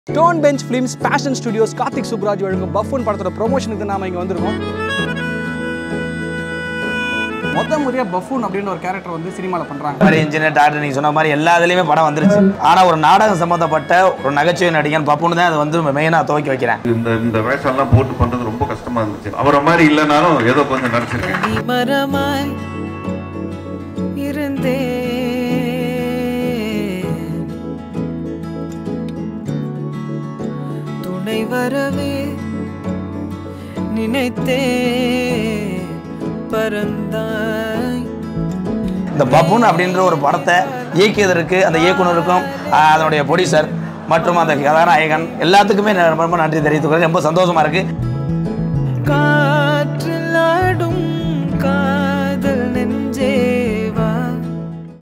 stone Bench Films Passion Studios Karthik Subbaraj வழங்கும் Buffoon படத்தோட ப்ரொமோஷனுக்கு நாம இங்கே வந்திருக்கோம் மொத்த முறையாக பஃபூன் அப்படின்னு ஒரு கேரக்டர் வந்து சினிமாவில் பண்ணுறாங்க மாதிரி இன்ஜினியர் டாக்டர் நீங்கள் சொன்ன மாதிரி எல்லா இதுலேயுமே படம் வந்துருச்சு ஆனால் ஒரு நாடகம் சம்மந்தப்பட்ட ஒரு நகைச்சுவை நடிகன் பப்புன்னு தான் அது வந்து மெயினாக துவக்கி வைக்கிறேன் இந்த இந்த வேஷம்லாம் போட்டு பண்றது ரொம்ப கஷ்டமா இருந்துச்சு அவரை மாதிரி இல்லைனாலும் ஏதோ கொஞ்சம் நடிச்சிருக்கேன் மரமாய் இருந்தே துணை வரவே நினைத்தே பறந்தாய் இந்த பப்புன் அப்படின்ற ஒரு படத்தை இயக்கியதற்கு அந்த இயக்குனருக்கும் ஆஹ், அதனுடைய ப்ரொடியூசர் மற்றும் அந்த கதாநாயகன் எல்லாத்துக்குமே நான் ரொம்ப ரொம்ப நன்றி தெரிவித்துக்கிறேன் ரொம்ப சந்தோஷமா இருக்கு காற்றில் ஆடும் கா